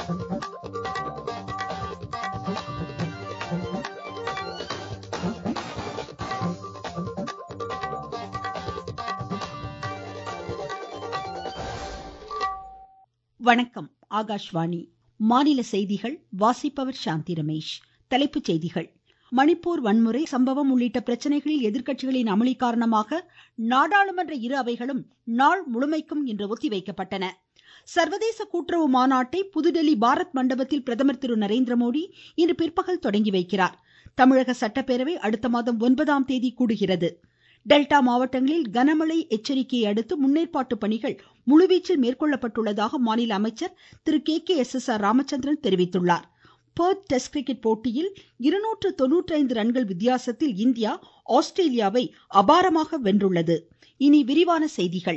வணக்கம் ஆகாஷ்வாணி மாநில செய்திகள் வாசிப்பவர் சாந்தி ரமேஷ் தலைப்புச் செய்திகள் மணிப்பூர் வன்முறை சம்பவம் உள்ளிட்ட பிரச்சனைகளில் எதிர்க்கட்சிகளின் அமளி காரணமாக நாடாளுமன்ற இரு அவைகளும் நாள் முழுமைக்கும் இன்று ஒத்திவைக்கப்பட்டன சர்வதேச கூட்டுறவு மாநாட்டை புதுதில்லி பாரத் மண்டபத்தில் பிரதமர் திரு நரேந்திரமோடி இன்று பிற்பகல் தொடங்கி வைக்கிறார் தமிழக சட்டப்பேரவை அடுத்த மாதம் ஒன்பதாம் தேதி கூடுகிறது டெல்டா மாவட்டங்களில் கனமழை எச்சரிக்கையை அடுத்து முன்னேற்பாட்டு பணிகள் முழுவீச்சில் மேற்கொள்ளப்பட்டுள்ளதாக மாநில அமைச்சர் திரு K K S S R Ramachandran தெரிவித்துள்ளார் பெர்த் டெஸ்ட் கிரிக்கெட் போட்டியில் இருநூற்று தொன்னூற்றி ஐந்து ரன்கள் வித்தியாசத்தில் இந்தியா ஆஸ்திரேலியாவை அபாரமாக வென்றுள்ளது இனி விரிவான செய்திகள்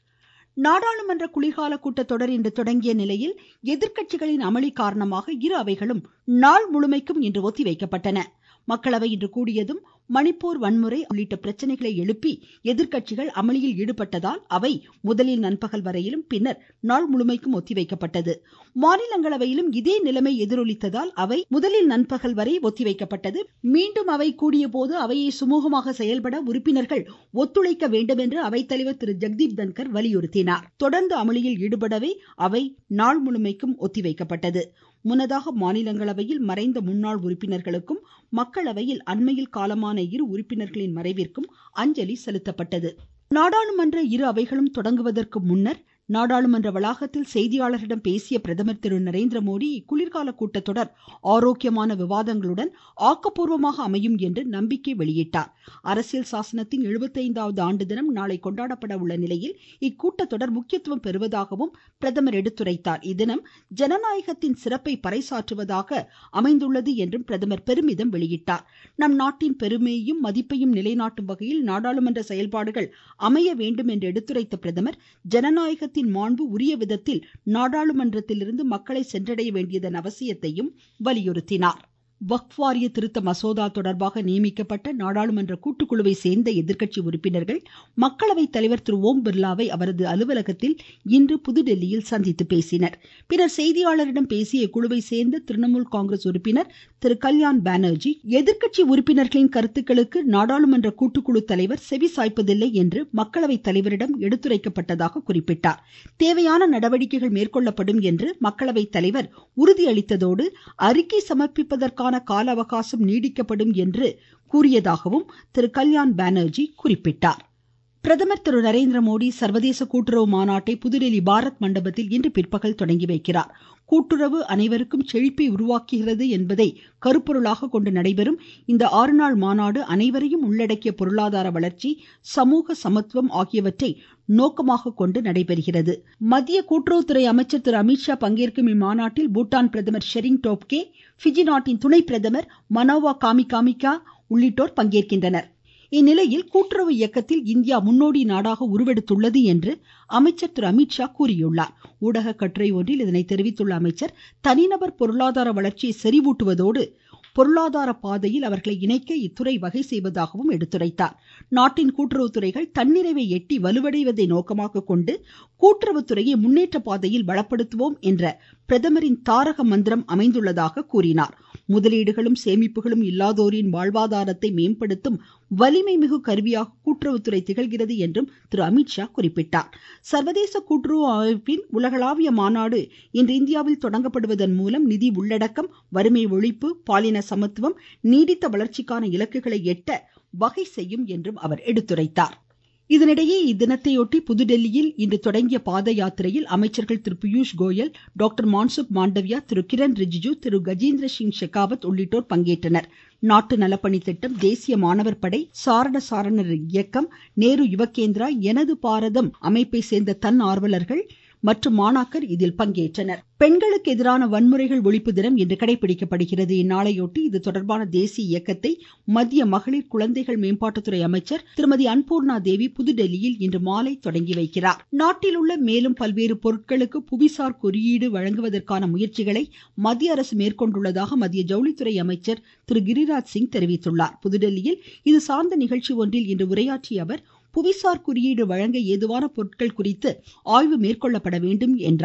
நாடாளுமன்ற குளிர்கால கூட்டத்தொடர் இன்று தொடங்கிய நிலையில் எதிர்க்கட்சிகளின் அமளி காரணமாக இரு அவைகளும் நாள் முழுமைக்கும் இன்று ஒத்திவைக்கப்பட்டன மக்களவை இன்று கூடியதும் மணிப்பூர் வன்முறை உள்ளிட்ட பிரச்சனைகளை எழுப்பி எதிர்க்கட்சிகள் அமளியில் ஈடுபட்டதால் அவை முதலில் நண்பகல் வரையிலும் பின்னர் நாள் முழுமைக்கும் ஒத்திவைக்கப்பட்டது மாநிலங்களவையிலும் இதே நிலைமை எதிரொலித்ததால் அவை முதலில் நண்பகல் வரை ஒத்திவைக்கப்பட்டது மீண்டும் அவை கூடிய போது அவையை சுமூகமாக செயல்பட உறுப்பினர்கள் ஒத்துழைக்க வேண்டும் என்று அவைத்தலைவர் திரு ஜெக்தீப் தன்கர் வலியுறுத்தினார் தொடர்ந்து அமளியில் ஈடுபடவே அவை நாள் முழுமைக்கும் ஒத்திவைக்கப்பட்டது முன்னதாக மாநிலங்களவையில் மறைந்த முன்னாள் உறுப்பினர்களுக்கும் மக்களவையில் அண்மையில் காலமான இரு உறுப்பினர்களின் மறைவிற்கும் அஞ்சலி செலுத்தப்பட்டது நாடாளுமன்ற இரு அவைகளும் தொடங்குவதற்கு முன்னர் நாடாளுமன்ற வளாகத்தில் செய்தியாளர்களிடம் பேசிய பிரதமர் திரு நரேந்திரமோடி இக்குளிர்கால கூட்டத்தொடர் ஆரோக்கியமான விவாதங்களுடன் ஆக்கப்பூர்வமாக அமையும் என்று நம்பிக்கை வெளியிட்டார் அரசியல் சாசனத்தின் எழுபத்தைந்தாவது ஆண்டு தினம் நாளை கொண்டாடப்பட உள்ள நிலையில் இக்கூட்டத்தொடர் முக்கியத்துவம் பெறுவதாகவும் பிரதமர் எடுத்துரைத்தார் இத்தினம் ஜனநாயகத்தின் சிறப்பை பறைசாற்றுவதாக அமைந்துள்ளது என்றும் பிரதமர் பெருமிதம் வெளியிட்டார் நம் நாட்டின் பெருமையையும் மதிப்பையும் நிலைநாட்டும் வகையில் நாடாளுமன்ற செயல்பாடுகள் அமைய வேண்டும் என்று எடுத்துரைத்த பிரதமர் ஜனநாயக சட்டத்தின் மாண்பு உரிய விதத்தில் நாடாளுமன்றத்திலிருந்து மக்களை சென்றடைய வேண்டியதன் அவசியத்தையும் வலியுறுத்தினார் வக்ஃப் வாரிய திருத்த மசோதா தொடர்பாக நியமிக்கப்பட்ட நாடாளுமன்ற கூட்டுக்குழுவை சேர்ந்த எதிர்க்கட்சி உறுப்பினர்கள் மக்களவை தலைவர் திரு ஓம் பிர்லாவை அவரது அலுவலகத்தில் இன்று புதுடெல்லியில் சந்தித்து பேசினர் பின்னர் செய்தியாளரிடம் பேசிய இக்குழுவை சேர்ந்த திரிணாமுல் காங்கிரஸ் உறுப்பினர் திரு கல்யாண் பானர்ஜி எதிர்க்கட்சி உறுப்பினர்களின் கருத்துக்களுக்கு நாடாளுமன்ற கூட்டுக்குழு தலைவர் செவி சாய்ப்பதில்லை என்று மக்களவை தலைவரிடம் எடுத்துரைக்கப்பட்டதாக குறிப்பிட்டார் தேவையான நடவடிக்கைகள் மேற்கொள்ளப்படும் என்று மக்களவை தலைவர் உறுதியளித்ததோடு அறிக்கை சமர்ப்பிப்பதற்கான கால அவகாசம் நீடிக்கப்படும் என்று கூறியதாகவும் திரு கல்யாண் பானர்ஜி குறிப்பிட்டார் பிரதமர் திரு நரேந்திர மோடி சர்வதேச கூட்டுறவு மாநாட்டை புதுடெல்லி பாரத் மண்டபத்தில் இன்று பிற்பகல் தொடங்கி வைக்கிறார் கூட்டுறவு அனைவருக்கும் செழிப்பை உருவாக்குகிறது என்பதை கருப்பொருளாக கொண்டு நடைபெறும் இந்த ஆறு நாள் மாநாடு அனைவரையும் உள்ளடக்கிய பொருளாதார வளர்ச்சி சமூக சமத்துவம் ஆகியவற்றை நோக்கமாக கொண்டு நடைபெறுகிறது மத்திய கூட்டுறவுத்துறை அமைச்சர் திரு அமித்ஷா பங்கேற்கும் இம்மாநாட்டில் பூட்டான் பிரதமர் ஷெரிங் டோப்கே பிஜி நாட்டின் துணை பிரதமர் மனோவா காமிகாமிகா உள்ளிட்டோர் பங்கேற்கின்றனர் இந்நிலையில் கூட்டுறவு இயக்கத்தில் இந்தியா முன்னோடி நாடாக உருவெடுத்துள்ளது என்று அமைச்சர் திரு அமித்ஷா கூறியுள்ளார் ஊடக கட்டுரை ஒன்றில் இதனை தெரிவித்துள்ள அமைச்சர் தனிநபர் பொருளாதார வளர்ச்சியை செறிவூட்டுவதோடு பொருளாதார பாதையில் அவர்களை இணைக்க இத்துறை வகை செய்வதாகவும் எடுத்துரைத்தார் நாட்டின் கூட்டுறவுத்துறைகள் தன்னிறைவை எட்டி வலுவடைவதை நோக்கமாக கொண்டு கூட்டுறவுத்துறையை முன்னேற்ற பாதையில் பலப்படுத்துவோம் என்ற பிரதமரின் தாரக மந்திரம் அமைந்துள்ளதாக கூறினார் முதலீடுகளும் சேமிப்புகளும் இல்லாதோரின் வாழ்வாதாரத்தை மேம்படுத்தும் வலிமை மிகு கருவியாக கூட்டுறவுத்துறை திகழ்கிறது என்றும் திரு அமித்ஷா குறிப்பிட்டார் சர்வதேச கூட்டுறவு அமைப்பின் உலகளாவிய மாநாடு இன்று இந்தியாவில் தொடங்கப்படுவதன் மூலம் நிதி உள்ளடக்கம் வறுமை ஒழிப்பு பாலின சமத்துவம் நீடித்த வளர்ச்சிக்கான இலக்குகளை எட்ட வகை செய்யும் என்றும் அவர் எடுத்துரைத்தார் இதனிடையே இத்தினத்தையொட்டி புதுடெல்லியில் இன்று தொடங்கிய பாத யாத்திரையில் அமைச்சர்கள் திரு பியூஷ் கோயல் டாக்டர் மான்சுக் மாண்டவியா திரு கிரண் ரிஜிஜு திரு கஜேந்திர சிங் ஷெகாவத் உள்ளிட்டோர் பங்கேற்றனர் நாட்டு நலப்பணி திட்டம் தேசிய மாணவர் படை சாரண சாரணர் இயக்கம் நேரு யுவகேந்திரா எனது பாரதம் அமைப்பை சேர்ந்த தன் ஆர்வலர்கள் மற்றும் மாணாக்கர் இதில் பங்கேற்றனர் பெண்களுக்கு எதிரான வன்முறைகள் ஒழிப்பு தினம் இன்று கடைபிடிக்கப்படுகிறது இந்நாளையொட்டி இது தொடர்பான தேசிய இயக்கத்தை மத்திய மகளிர் குழந்தைகள் மேம்பாட்டுத்துறை அமைச்சர் திருமதி அன்பூர்ணா தேவி புதுடெல்லியில் இன்று மாலை தொடங்கி வைக்கிறார் நாட்டில் உள்ள மேலும் பல்வேறு பொருட்களுக்கு புவிசார் குறியீடு வழங்குவதற்கான முயற்சிகளை மத்திய அரசு மேற்கொண்டுள்ளதாக மத்திய ஜவுளித்துறை அமைச்சர் திரு கிரிராஜ் சிங் தெரிவித்துள்ளார் புதுடெல்லியில் இது சார்ந்த நிகழ்ச்சி ஒன்றில் இன்று உரையாற்றிய அவர் புவிசார் குறியீடு வழங்க ஏதுவான பொருட்கள் குறித்து ஆய்வு மேற்கொள்ளப்பட வேண்டும் என்றார்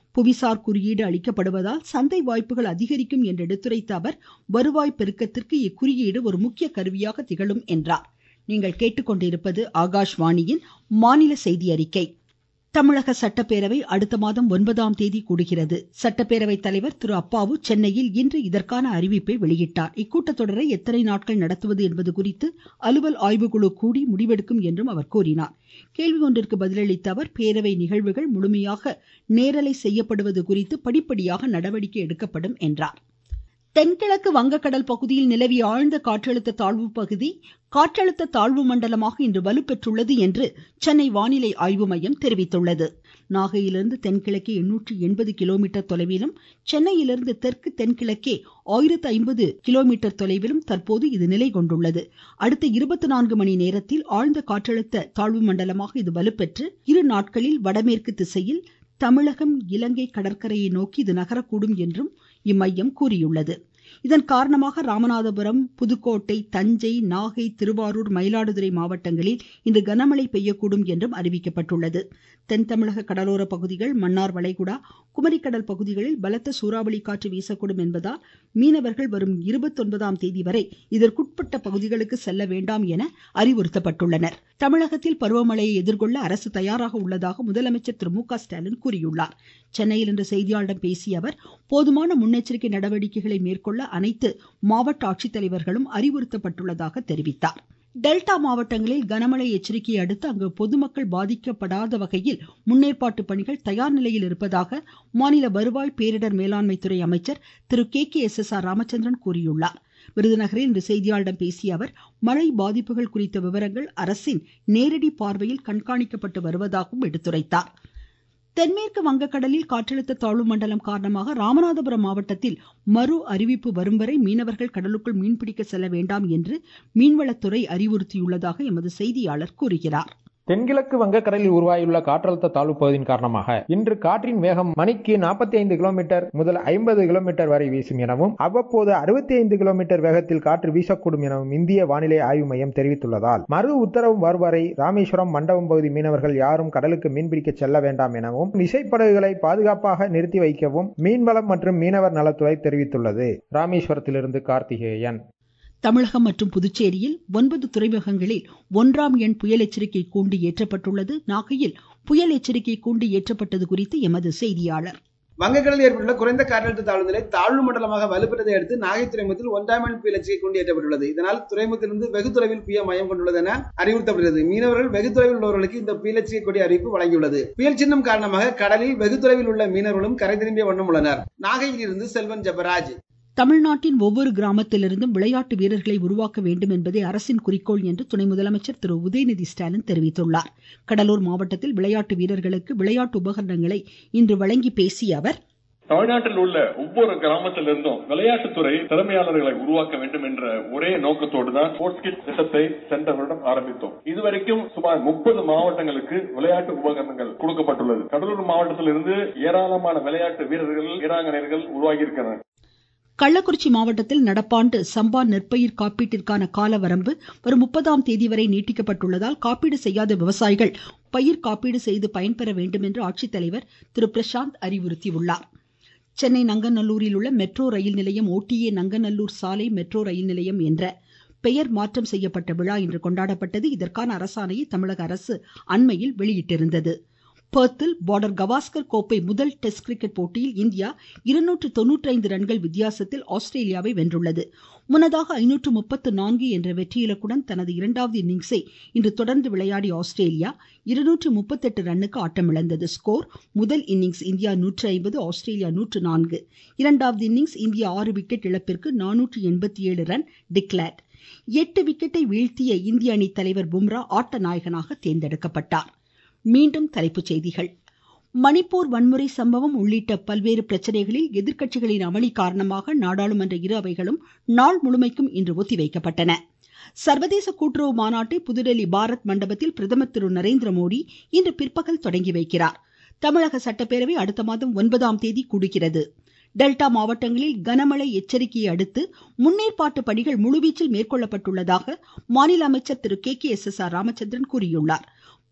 புவிசார் குறியீடு அளிக்கப்படுவதால் சந்தை வாய்ப்புகள் அதிகரிக்கும் என்று எடுத்துரைத்த அவர் வருவாய் பெருக்கத்திற்கு இக்குறியீடு ஒரு முக்கிய கருவியாக திகழும் என்றார் நீங்கள் கேட்டுக்கொண்டிருப்பது ஆகாஷ்வாணியின் மாநில செய்தி அறிக்கை தமிழக சட்டப்பேரவை அடுத்த மாதம் ஒன்பதாம் தேதி கூடுகிறது சட்டப்பேரவை தலைவர் திரு அப்பாவு சென்னையில் இன்று இதற்கான அறிவிப்பை வெளியிட்டார் இக்கூட்டத்தொடரை எத்தனை நாட்கள் நடத்துவது என்பது குறித்து அலுவல் ஆய்வுக்குழு கூடி முடிவெடுக்கும் என்றும் அவர் கூறினார் கேள்வி ஒன்றிற்கு பதிலளித்த அவர் பேரவை நிகழ்வுகள் முழுமையாக நேரலை செய்யப்படுவது குறித்து படிப்படியாக நடவடிக்கை எடுக்கப்படும் என்றார் தென்கிழக்கு வங்கக்கடல் பகுதியில் நிலவிய ஆழ்ந்த காற்றழுத்த தாழ்வு பகுதி காற்றழுத்த தாழ்வு மண்டலமாக இன்று வலுப்பெற்றுள்ளது என்று சென்னை வானிலை ஆய்வு மையம் தெரிவித்துள்ளது நாகையிலிருந்து தென்கிழக்கே எண்ணூற்றி எண்பது கிலோமீட்டர் தொலைவிலும் சென்னையிலிருந்து தெற்கு தென்கிழக்கே ஆயிரத்து ஐம்பது கிலோமீட்டர் தொலைவிலும் தற்போது இது நிலை கொண்டுள்ளது அடுத்த இருபத்தி நான்கு மணி நேரத்தில் ஆழ்ந்த காற்றழுத்த தாழ்வு மண்டலமாக இது வலுப்பெற்று இரு நாட்களில் வடமேற்கு திசையில் தமிழகம் இலங்கை கடற்கரையை நோக்கி இது நகரக்கூடும் என்றும் இம்மையம் கூறியுள்ளது இதன் காரணமாக ராமநாதபுரம் புதுக்கோட்டை தஞ்சை நாகை திருவாரூர் மயிலாடுதுறை மாவட்டங்களில் இன்று கனமழை பெய்யக்கூடும் என்றும் அறிவிக்கப்பட்டுள்ளது தென் தமிழக கடலோர பகுதிகள் மன்னார் வளைகுடா குமரிக்கடல் பகுதிகளில் பலத்த சூறாவளி காற்று வீசக்கூடும் என்பதால் மீனவர்கள் வரும் இருபத்தொன்பதாம் தேதி வரை இதற்குட்பட்ட பகுதிகளுக்கு செல்ல வேண்டாம் என அறிவுறுத்தப்பட்டுள்ளனர் தமிழகத்தில் பருவமழையை எதிர்கொள்ள அரசு தயாராக உள்ளதாக முதலமைச்சர் திரு மு க ஸ்டாலின் கூறியுள்ளார் சென்னையில் இன்று செய்தியாளர்களிடம் பேசிய அவர் போதுமான முன்னெச்சரிக்கை நடவடிக்கைகளை மேற்கொள்ள அனைத்து மாவட்ட ஆட்சித்தலைவர்களும் அறிவுறுத்தப்பட்டுள்ளதாக தெரிவித்தார் டெல்டா மாவட்டங்களில் கனமழை எச்சரிக்கையை அடுத்து அங்கு பொதுமக்கள் பாதிக்கப்படாத வகையில் முன்னேற்பாட்டு பணிகள் தயார் நிலையில் இருப்பதாக மாநில வருவாய் பேரிடர் மேலாண்மை துறை அமைச்சர் திரு K K S S R Ramachandran கூறியுள்ளார் விருதுநகரில் இன்று செய்தியாளர்களிடம் பேசிய அவர் மழை பாதிப்புகள் குறித்த விவரங்கள் அரசின் நேரடி பார்வையில் கண்காணிக்கப்பட்டு வருவதாகவும் எடுத்துரைத்தார் தென்மேற்கு வங்கக்கடலில் காற்றழுத்த தாழ்வு மண்டலம் காரணமாக ராமநாதபுரம் மாவட்டத்தில் மறு அறிவிப்பு வரும் வரை மீனவர்கள் கடலுக்குள் மீன்பிடிக்க செல்ல வேண்டாம் என்று மீன்வளத்துறை அறிவுறுத்தியுள்ளதாக எமது செய்தியாளர் கூறுகிறார் தென்கிழக்கு வங்கக்கடலில் உருவாகியுள்ள காற்றழுத்த தாழ்வு பகுதியின் காரணமாக இன்று காற்றின் வேகம் மணிக்கு நாற்பத்தி ஐந்து கிலோமீட்டர் முதல் ஐம்பது கிலோமீட்டர் வரை வீசும் எனவும் அவ்வப்போது அறுபத்தி ஐந்து கிலோமீட்டர் வேகத்தில் காற்று வீசக்கூடும் எனவும் இந்திய வானிலை ஆய்வு மையம் தெரிவித்துள்ளதால் மறு உத்தரவு வரும் வரை ராமேஸ்வரம் மண்டபம் பகுதி மீனவர்கள் யாரும் கடலுக்கு மீன்பிடிக்க செல்ல வேண்டாம் எனவும் விசைப்படகுகளை பாதுகாப்பாக நிறுத்தி வைக்கவும் மீன்வளம் மற்றும் மீனவர் நலத்துறை தெரிவித்துள்ளது ராமேஸ்வரத்திலிருந்து கார்த்திகேயன் தமிழகம் மற்றும் புதுச்சேரியில் ஒன்பது துறைமுகங்களில் ஒன்றாம் எண் புயல் எச்சரிக்கை கூண்டு ஏற்றப்பட்டுள்ளது நாகையில் புயல் எச்சரிக்கை கூண்டு ஏற்றப்பட்டது குறித்து எமது செய்தியாளர் வங்கக்கடலில் ஏற்பட்டுள்ள குறைந்த காற்றழுத்த தாழ்வு நிலை தாழ்வு மண்டலமாக வலுப்பெற்றதை அடுத்து நாகை துறைமுகத்தில் ஒன்றாம் எண் புயல் எச்சரிக்கை கொண்டு ஏற்றப்பட்டுள்ளது இதனால் துறைமுகத்திலிருந்து வெகு தொலைவில் புயல் மையம் கொண்டுள்ளது என அறிவுறுத்தப்படுகிறது மீனவர்கள் வெகு தொலைவில் உள்ளவர்களுக்கு இந்த புயல் எச்சரிக்கை கொடி அறிவிப்பு வழங்கியுள்ளது புயல் சின்னம் காரணமாக கடலில் வெகு தொலைவில் உள்ள மீனவர்களும் கரை திரும்பிய வண்ணம் உள்ளனர் நாகையில் இருந்து செல்வன் ஜபராஜ் தமிழ்நாட்டின் ஒவ்வொரு கிராமத்திலிருந்தும் விளையாட்டு வீரர்களை உருவாக்க வேண்டும் என்பதே அரசின் குறிக்கோள் என்று துணை முதலமைச்சர் திரு உதயநிதி ஸ்டாலின் தெரிவித்துள்ளார் கடலூர் மாவட்டத்தில் விளையாட்டு வீரர்களுக்கு விளையாட்டு உபகரணங்களை இன்று வழங்கி பேசிய அவர் தமிழ்நாட்டில் உள்ள ஒவ்வொரு கிராமத்திலிருந்தும் விளையாட்டுத்துறை திறமையாளர்களை உருவாக்க வேண்டும் என்ற ஒரே நோக்கத்தோடு தான் ஸ்போர்ட்ஸ் கிட் திட்டத்தை சென்ற வருடம் ஆரம்பித்தோம் இதுவரைக்கும் சுமார் முப்பது மாவட்டங்களுக்கு விளையாட்டு உபகரணங்கள் கொடுக்கப்பட்டுள்ளது கடலூர் மாவட்டத்திலிருந்து ஏராளமான விளையாட்டு வீரர்கள் வீராங்கனைகள் உருவாகி இருக்கிறனர் கள்ளக்குறிச்சி மாவட்டத்தில் நடப்பாண்டு சம்பா நெற்பயிர் காப்பீட்டிற்கான கால வரம்பு வரும் முப்பதாம் தேதி வரை நீட்டிக்கப்பட்டுள்ளதால் காப்பீடு செய்யாத விவசாயிகள் பயிர் காப்பீடு செய்து பயன்பெற வேண்டும் என்று ஆட்சித்தலைவர் திரு பிரசாந்த் அறிவுறுத்தியுள்ளார் சென்னை நங்கநல்லூரில் உள்ள மெட்ரோ ரயில் நிலையம் ஓட்டிஏ நங்கநல்லூர் சாலை மெட்ரோ ரயில் நிலையம் என்ற பெயர் மாற்றம் செய்யப்பட்ட விழா இன்று கொண்டாடப்பட்டது இதற்கான அரசாணையை தமிழக அரசு அண்மையில் வெளியிட்டிருந்தது பெர்த்தில் பார்டர் கவாஸ்கர் கோப்பை முதல் டெஸ்ட் கிரிக்கெட் போட்டியில் இந்தியா இருநூற்று தொன்னூற்றி ஐந்து ரன்கள் வித்தியாசத்தில் ஆஸ்திரேலியாவை வென்றுள்ளது முன்னதாக ஐநூற்று முப்பத்து நான்கு என்ற வெற்றி இலக்குடன் தனது இரண்டாவது இன்னிங்ஸை இன்று தொடர்ந்து விளையாடிய ஆஸ்திரேலியா இருநூற்று முப்பத்தெட்டு ரன்னுக்கு ஆட்டமிழந்தது ஸ்கோர் முதல் இன்னிங்ஸ் இந்தியா நூற்று ஐம்பது ஆஸ்திரேலியா நூற்று நான்கு இரண்டாவது இன்னிங்ஸ் இந்தியா ஆறு விக்கெட் இழப்பிற்கு நானூற்று எண்பத்தி ஏழு ரன் டிக்ளேர்ட் எட்டு விக்கெட்டை வீழ்த்திய இந்திய அணி தலைவர் பும்ரா ஆட்ட நாயகனாக தேர்ந்தெடுக்கப்பட்டார் மீண்டும் தலைப்புச் செய்திகள் மணிப்பூர் வன்முறை சம்பவம் உள்ளிட்ட பல்வேறு பிரச்சனைகளில் எதிர்க்கட்சிகளின் அமளி காரணமாக நாடாளுமன்ற இரு அவைகளும் நாள் முழுமைக்கும் இன்று ஒத்திவைக்கப்பட்டன சர்வதேச கூட்டுறவு மாநாட்டை புதுடெல்லி பாரத் மண்டபத்தில் பிரதமர் திரு நரேந்திர மோடி இன்று பிற்பகல் தொடங்கி வைக்கிறார் தமிழக சட்டப்பேரவை அடுத்த மாதம் ஒன்பதாம் தேதி கூடுகிறது டெல்டா மாவட்டங்களில் கனமழை எச்சரிக்கையை அடுத்து முன்னேற்பாட்டு பணிகள் முழுவீச்சில் மேற்கொள்ளப்பட்டுள்ளதாக மாநில அமைச்சர் திரு K K S S R Ramachandran கூறியுள்ளார்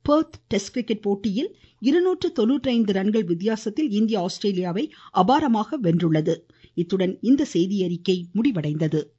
பெர்த் டெஸ்ட் கிரிக்கெட் போட்டியில் இருநூற்று தொன்னூற்றி ஐந்து ரன்கள் வித்தியாசத்தில் இந்தியா ஆஸ்திரேலியாவை அபாரமாக வென்றுள்ளது இத்துடன் இந்த செய்தியறிக்கை முடிவடைந்தது